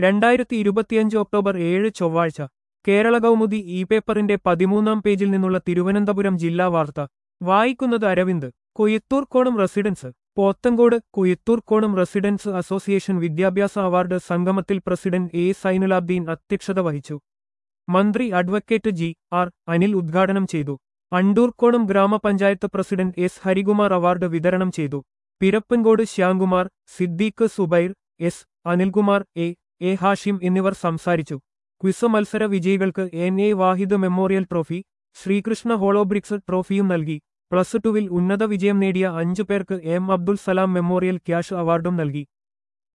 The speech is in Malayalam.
രണ്ടായിരത്തി ഇരുപത്തിയഞ്ച് ഒക്ടോബർ ഏഴ് ചൊവ്വാഴ്ച കേരള കൗമുദി ഇ പേപ്പറിന്റെ പതിമൂന്നാം പേജിൽ നിന്നുള്ള തിരുവനന്തപുരം ജില്ലാ വാർത്ത വായിക്കുന്നത് Aravind Koythoorkonam residents Pothencode Kuyathoorkonam residents association വിദ്യാഭ്യാസ അവാർഡ് സംഗമത്തിൽ പ്രസിഡന്റ് എ സൈനുലാബ്ദീൻ അധ്യക്ഷത വഹിച്ചു മന്ത്രി അഡ്വക്കേറ്റ് ജി ആർ അനിൽ ഉദ്ഘാടനം ചെയ്തു അണ്ടൂർക്കോണം ഗ്രാമപഞ്ചായത്ത് പ്രസിഡന്റ് എസ് ഹരികുമാർ അവാർഡ് വിതരണം ചെയ്തു Pirappancode Shyamkumar Siddique Subair S Anilkumar A A Hashim എന്നിവർ സംസാരിച്ചു ക്വിസ് മത്സര വിജയികൾക്ക് N A Wahid memorial trophy Sreekrishna hollow bricks ട്രോഫിയും നൽകി പ്ലസ് ടുവിൽ ഉന്നത വിജയം നേടിയ അഞ്ചു പേർക്ക് M Abdul Salam memorial cash അവാർഡും നൽകി